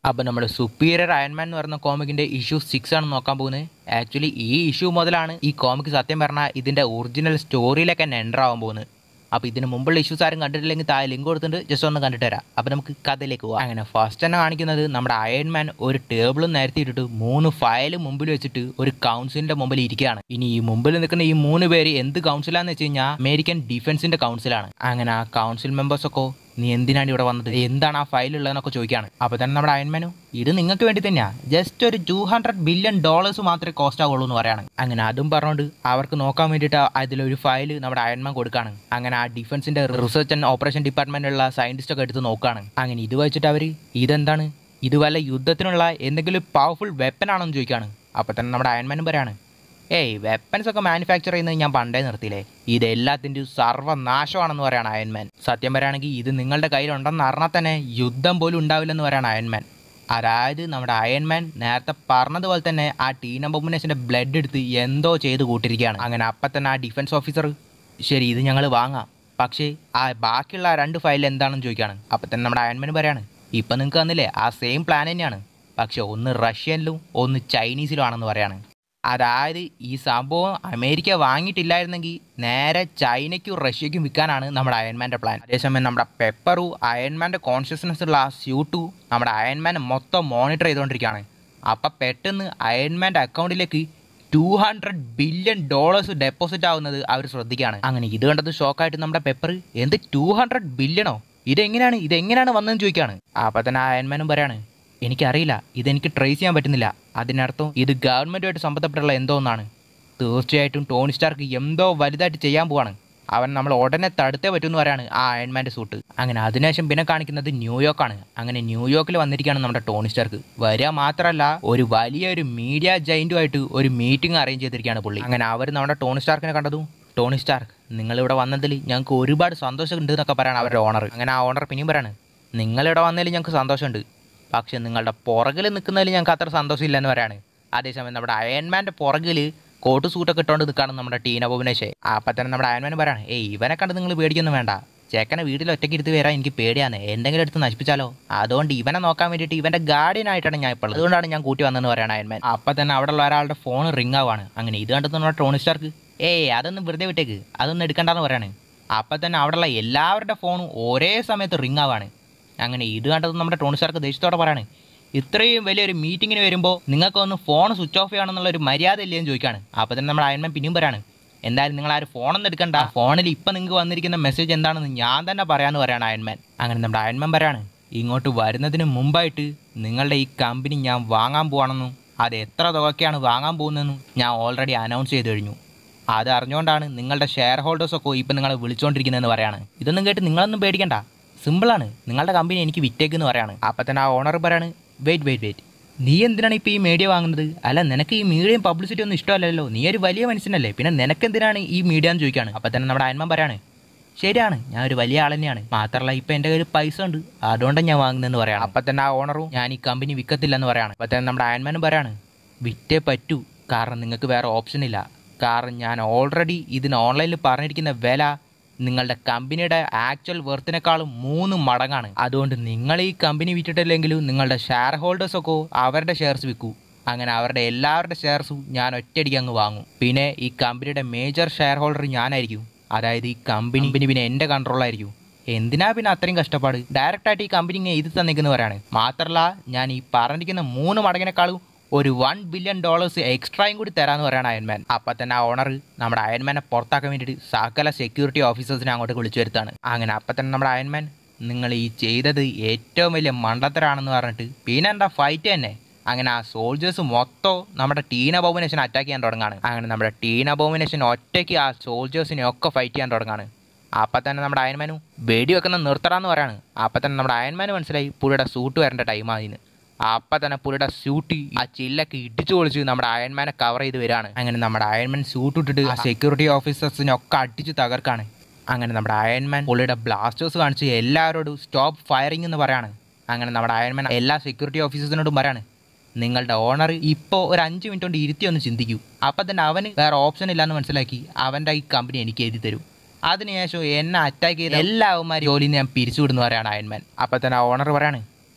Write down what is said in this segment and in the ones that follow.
അപ്പോൾ നമ്മൾ superior Iron Man എന്ന് പറയുന്ന കോമിക്കിന്റെ ഇഷ്യൂ സിക്സ് ആണ് നോക്കാൻ പോകുന്നത് ആക്ച്വലി ഈ ഇഷ്യൂ മുതലാണ് ഈ കോമിക് സത്യം പറഞ്ഞാൽ ഇതിന്റെ ഒറിജിനൽ സ്റ്റോറിയിലേക്ക് തന്നെ എൻ്റർ ആവാൻ പോകുന്നത് അപ്പോൾ ഇതിന് മുമ്പുള്ള ഇഷ്യൂസ് ആരും കണ്ടിട്ടില്ലെങ്കിൽ താഴെ ലിങ്ക് കൊടുത്തിട്ട് ജസ്റ്റ് ഒന്ന് കണ്ടിട്ട് തരാം അപ്പോൾ നമുക്ക് കഥയിലേക്ക് പോകാം അങ്ങനെ ഫസ്റ്റ് തന്നെ കാണിക്കുന്നത് നമ്മുടെ അയൺമാൻ ഒരു ടേബിളും നിരത്തിയിട്ടിട്ട് മൂന്ന് ഫയൽ മുമ്പിൽ വെച്ചിട്ട് ഒരു കൗൺസിലിന്റെ മുമ്പിൽ ഇരിക്കുകയാണ് ഇനി ഈ മുമ്പിൽ നിൽക്കുന്ന ഈ മൂന്ന് പേര് എന്ത് കൗൺസിലാന്ന് വെച്ച് കഴിഞ്ഞാൽ അമേരിക്കൻ ഡിഫൻസിന്റെ കൗൺസിലാണ് അങ്ങനെ ആ കൗൺസിൽ മെമ്പേഴ്സ് ഒക്കെ നീ എന്തിനാണ് ഇവിടെ വന്നത് എന്താണ് ആ ഫയൽ ഉള്ളതെന്നൊക്കെ ചോദിക്കുകയാണ് അപ്പോൾ തന്നെ നമ്മുടെ അയൺമാനു ഇത് നിങ്ങൾക്ക് വേണ്ടി തന്നെയാണ് ജസ്റ്റ് ഒരു ടു ഹൺഡ്രഡ് ബില്യൺ ഡോളേഴ്സ് മാത്രമേ കോസ്റ്റ് ആവുള്ളൂ എന്ന് പറയാണ് അങ്ങനെ അതും പറഞ്ഞുകൊണ്ട് അവർക്ക് നോക്കാൻ വേണ്ടിയിട്ട് അതിലൊരു ഫയൽ നമ്മുടെ അയൺമാൻ കൊടുക്കുകയാണ് അങ്ങനെ ആ ഡിഫൻസിന്റെ റിസർച്ച് ആൻഡ് ഓപ്പറേഷൻ ഡിപ്പാർട്ട്മെന്റിലുള്ള സയന്റിസ്റ്റ് ഒക്കെ എടുത്ത് നോക്കുകയാണ് അങ്ങനെ ഇത് വെച്ചിട്ട് അവർ ഇതെന്താണ് ഇത് വല്ല യുദ്ധത്തിനുള്ള എന്തെങ്കിലും പവർഫുൾ വെപ്പൻ ആണെന്ന് ചോദിക്കുകയാണ് അപ്പോൾ തന്നെ നമ്മുടെ അയൺമാനും പറയാണ് ഏയ് വെപ്പൻസ് ഒക്കെ മാനുഫാക്ചർ ചെയ്യുന്നത് ഞാൻ പണ്ടേ നിർത്തിയില്ലേ ഇത് എല്ലാത്തിൻ്റെയും സർവ്വനാശമാണെന്ന് പറയാണ് അയൺമാൻ സത്യം പറയുകയാണെങ്കിൽ ഇത് നിങ്ങളുടെ കയ്യിലുണ്ടെന്ന് അറിഞ്ഞാൽ തന്നെ യുദ്ധം പോലും ഉണ്ടാവില്ലെന്ന് പറയാണ് അയൺമാൻ അതായത് നമ്മുടെ അയൺമാൻ നേരത്തെ പറഞ്ഞതുപോലെ തന്നെ ആ ടീൻ അബോമിനേഷൻ്റെ ബ്ലഡ് എടുത്ത് എന്തോ ചെയ്ത് കൂട്ടിരിക്കുകയാണ് അങ്ങനെ അപ്പം തന്നെ ആ ഡിഫൻസ് ഓഫീസർ ശരി ഇത് ഞങ്ങൾ വാങ്ങാം പക്ഷേ ആ ബാക്കിയുള്ള ആ രണ്ട് ഫയൽ എന്താണെന്ന് ചോദിക്കുകയാണ് അപ്പം തന്നെ നമ്മുടെ അയൺമാൻ പറയാണ് ഇപ്പം നിങ്ങൾക്ക് തന്നില്ലേ ആ സെയിം പ്ലാൻ തന്നെയാണ് പക്ഷെ ഒന്ന് റഷ്യനിലും ഒന്ന് ചൈനീസിലും ആണെന്ന് പറയാണ് അതായത് ഈ സംഭവം അമേരിക്ക വാങ്ങിയിട്ടില്ലായിരുന്നെങ്കിൽ നേരെ ചൈനയ്ക്കും റഷ്യയ്ക്കും വിൽക്കാനാണ് നമ്മുടെ അയൺമാൻ്റെ പ്ലാൻ അതേസമയം നമ്മുടെ പെപ്പറു അയൺമാൻ്റെ കോൺഷ്യസ്നെസ് ഉള്ള ആ സ്യൂട്ടു നമ്മുടെ അയൺമാനെ മൊത്തം മോണിറ്റർ ചെയ്തുകൊണ്ടിരിക്കുകയാണ് അപ്പം പെട്ടെന്ന് അയൺമാൻ്റെ അക്കൗണ്ടിലേക്ക് two hundred billion dollars deposit ആവുന്നത് അവർ ശ്രദ്ധിക്കുകയാണ് അങ്ങനെ ഇത് കണ്ടത് ഷോക്കായിട്ട് നമ്മുടെ പെപ്പർ എന്ത് ടു ഹൺഡ്രഡ് ബില്യണോ ഇതെങ്ങനെയാണ് ഇതെങ്ങനെയാണ് വന്നതെന്ന് ചോദിക്കുകയാണ് അപ്പം തന്നെ അയൺമാനും പറയാണ് എനിക്കറിയില്ല ഇതെനിക്ക് ട്രേസ് ചെയ്യാൻ പറ്റുന്നില്ല അതിനർത്ഥം ഇത് ഗവൺമെൻറ്റുമായിട്ട് സംബന്ധപ്പെട്ടുള്ള എന്തോ ഒന്നാണ് തീർച്ചയായിട്ടും ടോണി സ്റ്റാർക്ക് എന്തോ വലുതായിട്ട് ചെയ്യാൻ പോവാണ് അവൻ നമ്മൾ ഉടനെ തടുത്തേ പറ്റുമെന്ന് പറയാണ് ആ അയൺമാൻ്റെ സൂട്ട് അങ്ങനെ അതിനുശേഷം പിന്നെ കാണിക്കുന്നത് ന്യൂയോർക്കാണ് അങ്ങനെ ന്യൂയോർക്കിൽ വന്നിരിക്കുകയാണ് നമ്മുടെ ടോണി സ്റ്റാർക്ക് വരിക മാത്രമല്ല ഒരു വലിയൊരു മീഡിയ ജൈൻറ്റുമായിട്ട് ഒരു മീറ്റിംഗ് അറേഞ്ച് ചെയ്തിരിക്കുകയാണ് പുള്ളി അങ്ങനെ അവർ നമ്മുടെ ടോണി സ്റ്റാർക്കിനെ കണ്ടതും ടോണി സ്റ്റാർക്ക് നിങ്ങളിവിടെ വന്നതിൽ ഞങ്ങൾക്ക് ഒരുപാട് സന്തോഷമുണ്ട് എന്നൊക്കെ പറയാണ് അവരുടെ ഓണർ അങ്ങനെ ആ ഓണർ പിന്നെയും പറയാണ് നിങ്ങളിവിടെ വന്നതിൽ ഞങ്ങൾക്ക് സന്തോഷമുണ്ട് പക്ഷെ നിങ്ങളുടെ പുറകിൽ നിൽക്കുന്നതിൽ ഞങ്ങൾക്ക് അത്ര സന്തോഷമില്ല എന്ന് പറയാണ് അതേസമയം നമ്മുടെ അയൺമാൻ്റെ പുറകിൽ കോട്ട് സൂട്ടൊക്കെ ഇട്ടുകൊണ്ട് നിൽക്കുകയാണ് നമ്മുടെ ടീന ഭുവനേഷ് അപ്പം തന്നെ നമ്മുടെ അയൺമാൻ പറയാണ് ഏയ് ഇവനെ കണ്ട് നിങ്ങൾ പേടിക്കൊന്നും വേണ്ട ചേക്കനെ വീട്ടിൽ ഒറ്റയ്ക്ക് എടുത്ത് വരാൻ എനിക്ക് പേടിയാണ് എന്തെങ്കിലും എടുത്ത് നശിപ്പിച്ചാലോ അതുകൊണ്ട് ഇവനെ നോക്കാൻ വേണ്ടിയിട്ട് ഇവൻ്റെ ഗാർഡിയനായിട്ടാണ് ഞാൻ ഇപ്പോൾ ഉള്ളത്. അതുകൊണ്ടാണ് ഞാൻ കൂട്ടി വന്നതെന്ന് പറയണം അയൺമാൻ അപ്പം തന്നെ അവിടെയുള്ള ഒരാളുടെ ഫോൺ റിംഗ് ആവാണ് അങ്ങനെ ഇത് കണ്ടത് നമ്മുടെ ടോണി സ്റ്റാർക്ക് ഏയ് അതൊന്നും വെറുതെ വിട്ടേക്ക് അതൊന്നും എടുക്കണ്ടെന്ന് പറയാണ് അപ്പം തന്നെ അവിടെയുള്ള എല്ലാവരുടെ ഫോണും ഒരേ സമയത്ത് റിംഗ് ആവാണ് അങ്ങനെ ഇത് കണ്ടത് നമ്മുടെ ടോണി സ്റ്റാർക്ക് ദേഷ്യത്തോടെ പറയാണ് ഇത്രയും വലിയൊരു മീറ്റിങ്ങിന് വരുമ്പോൾ നിങ്ങൾക്കൊന്ന് ഫോൺ സ്വിച്ച് ഓഫ് ചെയ്യണമെന്നുള്ള ഒരു മര്യാദ ഇല്ലേന്ന് ചോദിക്കുകയാണ് അപ്പോൾ തന്നെ നമ്മുടെ അയൺമാൻ പിന്നെയും പറയാണ് എന്തായാലും നിങ്ങൾ ആരും ഫോണൊന്നും എടുക്കണ്ട ഫോണിൽ ഇപ്പം നിങ്ങൾക്ക് വന്നിരിക്കുന്ന മെസ്സേജ് എന്താണെന്ന് ഞാൻ തന്നെ പറയാമെന്ന് പറയാണ് അയൺമാൻ അങ്ങനെ നമ്മുടെ അയൺമാൻ പറയാണ് ഇങ്ങോട്ട് വരുന്നതിന് മുമ്പായിട്ട് നിങ്ങളുടെ ഈ കമ്പനി ഞാൻ വാങ്ങാൻ പോവാണെന്നും അത് എത്ര തുകയ്ക്കാണ് വാങ്ങാൻ പോകുന്നതെന്നും ഞാൻ ഓൾറെഡി അനൗൺസ് ചെയ്ത് കഴിഞ്ഞു അത് അറിഞ്ഞുകൊണ്ടാണ് നിങ്ങളുടെ ഷെയർ ഹോൾഡേഴ്സൊക്കെ ഇപ്പം നിങ്ങളെ വിളിച്ചുകൊണ്ടിരിക്കുന്നതെന്ന് പറയാണ് ഇതൊന്നും കേട്ട് നിങ്ങളൊന്നും പേടിക്കണ്ട സിമ്പിളാണ് നിങ്ങളുടെ കമ്പനി എനിക്ക് വിറ്റേക്കെന്ന് പറയാണ് അപ്പം തന്നെ ആ ഓണർ പറയാണ് വെയിറ്റ് വെയിറ്റ് വെയിറ്റ് നീ എന്തിനാണ് ഇപ്പോൾ ഈ മീഡിയ വാങ്ങുന്നത് അല്ല നിനക്ക് ഈ മീഡിയയും പബ്ലിസിറ്റി ഒന്നും ഇഷ്ടമല്ലല്ലോ നീ ഒരു വലിയ മനുഷ്യനല്ലേ പിന്നെ നിനക്ക് എന്തിനാണ് ഈ മീഡിയ എന്ന് ചോദിക്കുകയാണ് അപ്പം തന്നെ നമ്മുടെ അയന്മാൻ പറയാണ് ശരിയാണ് ഞാൻ ഒരു വലിയ ആൾ തന്നെയാണ് മാത്രമല്ല ഇപ്പം എൻ്റെ കയ്യിൽ പൈസ ഉണ്ട് അതുകൊണ്ടാണ് ഞാൻ വാങ്ങുന്നതെന്ന് പറയാണ് അപ്പം തന്നെ ആ ഓണറും ഞാൻ ഈ കമ്പനി വിൽക്കത്തില്ലെന്ന് പറയാണ് അപ്പം തന്നെ നമ്മുടെ അയന്മാനും പറയാണ് വിറ്റേ പറ്റൂ കാരണം നിങ്ങൾക്ക് വേറെ ഓപ്ഷൻ ഇല്ല കാരണം ഞാൻ ഓൾറെഡി ഇതിന് ഓൺലൈനിൽ പറഞ്ഞിരിക്കുന്ന വില നിങ്ങളുടെ കമ്പനിയുടെ ആക്ച്വൽ വെർത്തിനേക്കാളും മൂന്ന് മടങ്ങാണ് അതുകൊണ്ട് നിങ്ങൾ ഈ കമ്പനി വിറ്റിട്ടില്ലെങ്കിലും നിങ്ങളുടെ ഷെയർ ഹോൾഡേഴ്സൊക്കെ അവരുടെ ഷെയർസ് വിൽക്കൂ അങ്ങനെ അവരുടെ എല്ലാവരുടെ ഷെയർസും ഞാൻ ഒറ്റയടിക്ക് അങ്ങ് വാങ്ങും പിന്നെ ഈ കമ്പനിയുടെ മേജർ ഷെയർ ഹോൾഡർ ഞാനായിരിക്കും അതായത് ഈ കമ്പനി പിന്നെ എൻ്റെ കൺട്രോളായിരിക്കും എന്തിനാ പിന്നെ അത്രയും കഷ്ടപ്പാട് ഡയറക്റ്റ് ആയിട്ട് ഈ കമ്പനി ഇങ്ങനെ എഴുതി തന്നിരിക്കുന്ന പറയാണ് മാത്രമല്ല ഞാൻ ഈ പറഞ്ഞിരിക്കുന്ന മൂന്ന് മടങ്ങിനേക്കാളും ഒരു വൺ ബില്യൺ ഡോളേഴ്സ് എക്സ്ട്രായും കൂടി തരാമെന്ന് പറയാണ് അയൺമാൻ അപ്പം തന്നെ ആ ഓണർ നമ്മുടെ അയൺമാനെ പുറത്താക്കാൻ വേണ്ടിയിട്ട് സകല സെക്യൂരിറ്റി ഓഫീസേഴ്സിനെ അങ്ങോട്ട് വിളിച്ചു വരുത്താണ് അങ്ങനെ അപ്പം തന്നെ നമ്മുടെ അയൺമാൻ നിങ്ങൾ ഈ ചെയ്തത് ഏറ്റവും വലിയ മണ്ടത്തരാണെന്ന് പറഞ്ഞിട്ട് പിന്നെ എന്താ ഫൈറ്റ് തന്നെ അങ്ങനെ ആ സോൾജേഴ്സ് മൊത്തം നമ്മുടെ ടീൻ അബോമിനേഷൻ അറ്റാക്ക് ചെയ്യാൻ തുടങ്ങാണ് അങ്ങനെ നമ്മുടെ ടീൻ അബോമിനേഷൻ ഒറ്റയ്ക്ക് ആ സോൾജേഴ്സിനെ ഒക്കെ ഫൈറ്റ് ചെയ്യാൻ തുടങ്ങാണ് അപ്പം തന്നെ നമ്മുടെ അയൺമാനും വെടി വെക്കുന്ന നിർത്തറാന്ന് പറയാണ് അപ്പം തന്നെ നമ്മുടെ അയൺമാന് മനസ്സിലായി പുള്ളിയുടെ സൂട്ട് വരേണ്ട ടൈമായിന്ന് അപ്പം തന്നെ പുള്ളിയുടെ സ്യൂട്ട് ആ ചില്ലൊക്കെ ഇടിച്ചു പൊളിച്ച് നമ്മുടെ അയൺമാനെ കവർ ചെയ്ത് വരികയാണ് അങ്ങനെ നമ്മുടെ അയൺമാൻ സ്യൂട്ട് ഇട്ടിട്ട് ആ സെക്യൂരിറ്റി ഓഫീസേഴ്സിനെ ഒക്കെ അടിച്ച് തകർക്കാണ് അങ്ങനെ നമ്മുടെ അയൺമാൻ പുള്ളിയുടെ ബ്ലാസ്റ്റേഴ്സ് കാണിച്ച് എല്ലാവരോടും സ്റ്റോപ്പ് ഫയറിംഗ് എന്ന് പറയാണ് അങ്ങനെ നമ്മുടെ അയൺമാൻ എല്ലാ സെക്യൂരിറ്റി ഓഫീസേഴ്സിനോടും പറയാണ് നിങ്ങളുടെ ഓണർ ഇപ്പോൾ ഒരു അഞ്ച് മിനിറ്റ് കൊണ്ട് ഇരുത്തി ഒന്ന് ചിന്തിക്കൂ അപ്പം തന്നെ അവന് വേറെ ഓപ്ഷൻ ഇല്ലാന്ന് മനസ്സിലാക്കി അവൻ്റെ ഈ കമ്പനി എനിക്ക് എഴുതി തരും അതിനുശേഷം എന്നെ അറ്റാക്ക് ചെയ്ത എല്ലാ അവന്മാരും ജോലിയിൽ നിന്ന് ഞാൻ പിരിച്ചുവിടുന്നു പറയാണ് അയൺമാൻ അപ്പം തന്നെ ഓണർ പറയാണ്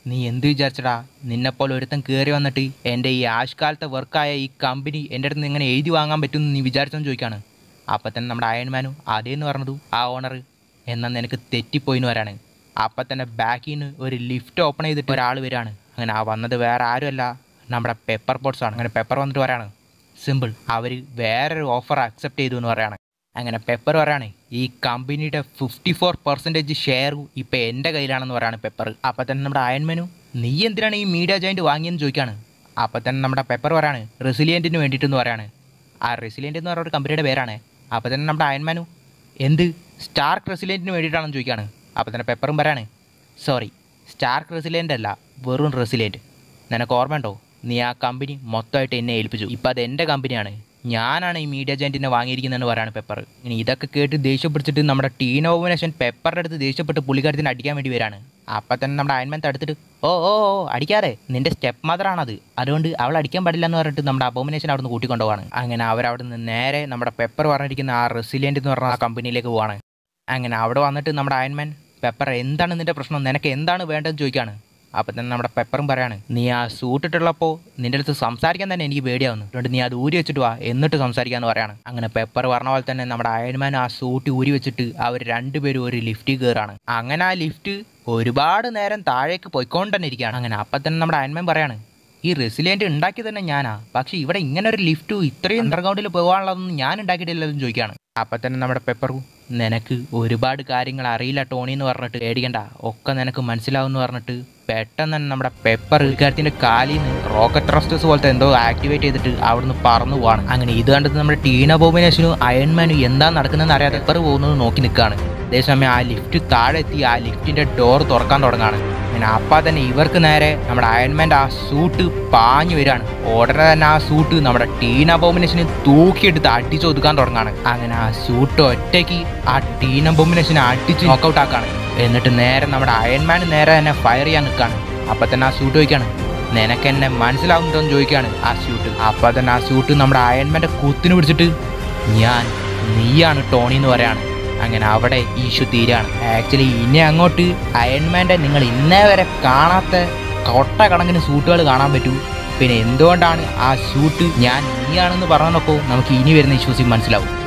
നീ എന്ത് വിചാരിച്ചടാ നിന്നെപ്പോലെ ഒരുത്തൻ കയറി വന്നിട്ട് എൻ്റെ ഈ ആഷ്കാലത്തെ വർക്കായ ഈ കമ്പനി എൻ്റെ അടുത്ത് നിന്ന് എങ്ങനെ എഴുതി വാങ്ങാൻ പറ്റുമെന്ന് നീ വിചാരിച്ചെന്ന് ചോദിക്കാണ് അപ്പം തന്നെ നമ്മുടെ അയൺമാനും അതേന്ന് പറഞ്ഞതു ആ ഓണർ എന്നാൽ നിനക്ക് തെറ്റിപ്പോയിന്ന് വരാണ് അപ്പം തന്നെ ബാക്കിൽ നിന്ന് ഒരു ലിഫ്റ്റ് ഓപ്പൺ ചെയ്തിട്ട് ഒരാൾ വരികയാണ് അങ്ങനെ ആ വന്നത് വേറെ ആരുമല്ല നമ്മുടെ പെപ്പർ പോട്ട്സ് ആണ് അങ്ങനെ പെപ്പർ വന്നിട്ട് പറയാണ് സിമ്പിൾ അവർ വേറൊരു ഓഫർ അക്സെപ്റ്റ് ചെയ്തു എന്ന് പറയാണ് അങ്ങനെ പെപ്പർ പറയാണ് ഈ കമ്പനിയുടെ ഫിഫ്റ്റി ഫോർ പെർസെൻറ്റേജ് ഷെയർ ഇപ്പം എൻ്റെ കയ്യിലാണെന്ന് പറയാണ് പെപ്പർ അപ്പം തന്നെ നമ്മുടെ അയൺമെനു നീ എന്തിനാണ് ഈ മീഡിയ ജോയിൻറ്റ് വാങ്ങിയെന്ന് ചോദിക്കുകയാണ് അപ്പം തന്നെ നമ്മുടെ പെപ്പർ പറയാണ് റെസിലിയൻറ്റിന് വേണ്ടിയിട്ടെന്ന് പറയാണ് ആ റെസിലിയൻ്റ് എന്ന് പറഞ്ഞ ഒരു കമ്പനിയുടെ പേരാണ് അപ്പോൾ തന്നെ നമ്മുടെ അയൺമാനു എന്ത് സ്റ്റാർക്ക് റെസിലിയൻറ്റിന് വേണ്ടിയിട്ടാണെന്ന് ചോദിക്കുകയാണ് അപ്പോൾ തന്നെ പെപ്പറും പറയാണ് സോറി സ്റ്റാർക്ക് റെസിലിയൻ്റ് അല്ല വെറും റെസിലിയൻറ്റ് നിനക്ക് ഓർമ്മയുണ്ടോ നീ ആ കമ്പനി മൊത്തമായിട്ട് എന്നെ ഏൽപ്പിച്ചു ഇപ്പം അത് എൻ്റെ കമ്പനിയാണ് ഞാനാണ് ഈ മീഡിയ ജയൻറ്റിനെ വാങ്ങിയിരിക്കുന്നതെന്ന് പറയാണ് പെപ്പർ ഇനി ഇതൊക്കെ കേട്ട് ദേഷ്യപ്പിടിച്ചിട്ട് നമ്മുടെ ടീൻ ഓവനേഷൻ പെപ്പറിൻ്റെ അടുത്ത് ദേഷ്യപ്പെട്ട് പുള്ളിക്കാരത്തിന് അടിക്കാൻ വേണ്ടി വരാണ് അപ്പം തന്നെ നമ്മുടെ അയൻമാൻ തടുത്തിട്ട് ഓ ഓ ഓ അടിക്കാതെ നിന്റെ സ്റ്റെപ്പ് മദറാണത് അതുകൊണ്ട് അവൾ അടിക്കാൻ പാടില്ല എന്ന് പറഞ്ഞിട്ട് നമ്മുടെ അബോമിനേഷൻ അവിടെ നിന്ന് കൂട്ടിക്കൊണ്ടുപോവാണ് അങ്ങനെ അവരവിടെ നിന്ന് നേരെ നമ്മുടെ പെപ്പർ പറഞ്ഞിരിക്കുന്ന ആ റെസിലിയൻ്റ് എന്ന് പറഞ്ഞ ആ കമ്പനിയിലേക്ക് പോവാണ് അങ്ങനെ അവിടെ വന്നിട്ട് നമ്മുടെ അയൺമാൻ പെപ്പർ എന്താണ് നിന്റെ പ്രശ്നം നിനക്ക് എന്താണ് വേണ്ടതെന്ന് ചോദിക്കുകയാണ് അപ്പം തന്നെ നമ്മുടെ പെപ്പറും പറയാണ് നീ ആ സൂട്ട് ഇട്ടുള്ളപ്പോൾ നിന്റെ അടുത്ത് സംസാരിക്കാൻ തന്നെ എനിക്ക് പേടിയാവുന്നു അതുകൊണ്ട് നീ അത് ഊരി വെച്ചിട്ട് വാ എന്നിട്ട് സംസാരിക്കാമെന്ന് പറയാണ് അങ്ങനെ പെപ്പർ പറഞ്ഞ പോലെ തന്നെ നമ്മുടെ അയൺമാൻ ആ സൂട്ട് ഊരി വെച്ചിട്ട് അവർ രണ്ടുപേരും ഒരു ലിഫ്റ്റിൽ കയറാണ് അങ്ങനെ ആ ലിഫ്റ്റ് ഒരുപാട് നേരം താഴേക്ക് പോയിക്കൊണ്ട് തന്നെ ഇരിക്കുകയാണ് അങ്ങനെ അപ്പം തന്നെ നമ്മുടെ അയൺമാൻ പറയാണ് ഈ റെസിലിയൻ്റ് ഉണ്ടാക്കി തന്നെ ഞാനാ പക്ഷേ ഇവിടെ ഇങ്ങനെ ഒരു ലിഫ്റ്റ് ഇത്രയും അണ്ടർഗ്രൗണ്ടിൽ പോകാനുള്ളതൊന്നും ഞാൻ ഉണ്ടാക്കിയിട്ടില്ലെന്ന് ചോദിക്കുകയാണ് അപ്പം തന്നെ നമ്മുടെ പെപ്പറും നിനക്ക് ഒരുപാട് കാര്യങ്ങൾ അറിയില്ല ടോണി എന്ന് പറഞ്ഞിട്ട് പേടിക്കണ്ട ഒക്കെ നിനക്ക് മനസ്സിലാവുമെന്ന് പറഞ്ഞിട്ട് പെട്ടെന്ന് തന്നെ നമ്മുടെ പെപ്പർ ഇക്കാര്യത്തിൻ്റെ കാലിൽ നിന്ന് റോക്കറ്റ് ട്രസ്റ്റേഴ്സ് പോലത്തെ എന്തോ ആക്ടിവേറ്റ് ചെയ്തിട്ട് അവിടുന്ന് പറന്നു പോവാണ് അങ്ങനെ ഇത് കണ്ടത് നമ്മുടെ ടീന ബോബിനേഷനും അയൺമാനും എന്താ നടക്കുന്നതെന്ന് അറിയാതെ പെപ്പർ പോകുന്നത് നോക്കി നിൽക്കുകയാണ് അതേസമയം ആ ലിഫ്റ്റ് താഴെ എത്തി ആ ലിഫ്റ്റിൻ്റെ ഡോർ തുറക്കാൻ തുടങ്ങാണ് അങ്ങനെ അപ്പം തന്നെ ഇവർക്ക് നേരെ നമ്മുടെ അയൺമാൻ്റെ ആ സൂട്ട് പാഞ്ഞു വരികയാണ് ഉടനെ തന്നെ ആ സൂട്ട് നമ്മുടെ ടീൻ അബോമിനേഷന് തൂക്കിയെടുത്ത് അടിച്ച് ഒതുക്കാൻ തുടങ്ങാണ് അങ്ങനെ ആ സൂട്ട് ഒറ്റയ്ക്ക് ആ ടീൻ അബോമിനേഷനെ അടിച്ച് നോക്കൗട്ട് ആക്കാണ് എന്നിട്ട് നേരെ നമ്മുടെ അയൺമാൻ നേരെ തന്നെ ഫയർ ചെയ്യാൻ നിൽക്കാണ് അപ്പം തന്നെ ആ സൂട്ട് ചോദിക്കാണ് നിനക്ക് എന്നെ മനസ്സിലാവുന്നുണ്ടോ എന്ന് ചോദിക്കാണ് ആ സ്യൂട്ട് അപ്പം തന്നെ ആ സ്യൂട്ട് നമ്മുടെ അയൺമാൻ്റെ കുത്തിന് പിടിച്ചിട്ട് ഞാൻ നീയാണ് ടോണി എന്ന് പറയാണ് അങ്ങനെ അവിടെ ഇഷ്യൂ തീരാണ് ആക്ച്വലി ഇനി അങ്ങോട്ട് അയൺമാൻ്റെ നിങ്ങൾ ഇന്നേ വരെ കാണാത്ത കൊട്ട കണക്കിന് സൂട്ടുകൾ കാണാൻ പറ്റൂ പിന്നെ എന്തുകൊണ്ടാണ് ആ ഷൂട്ട് ഞാൻ നീയാണെന്ന് പറഞ്ഞപ്പോൾ നമുക്ക് ഇനി വരുന്ന ഇഷ്യൂസ് മനസ്സിലാവും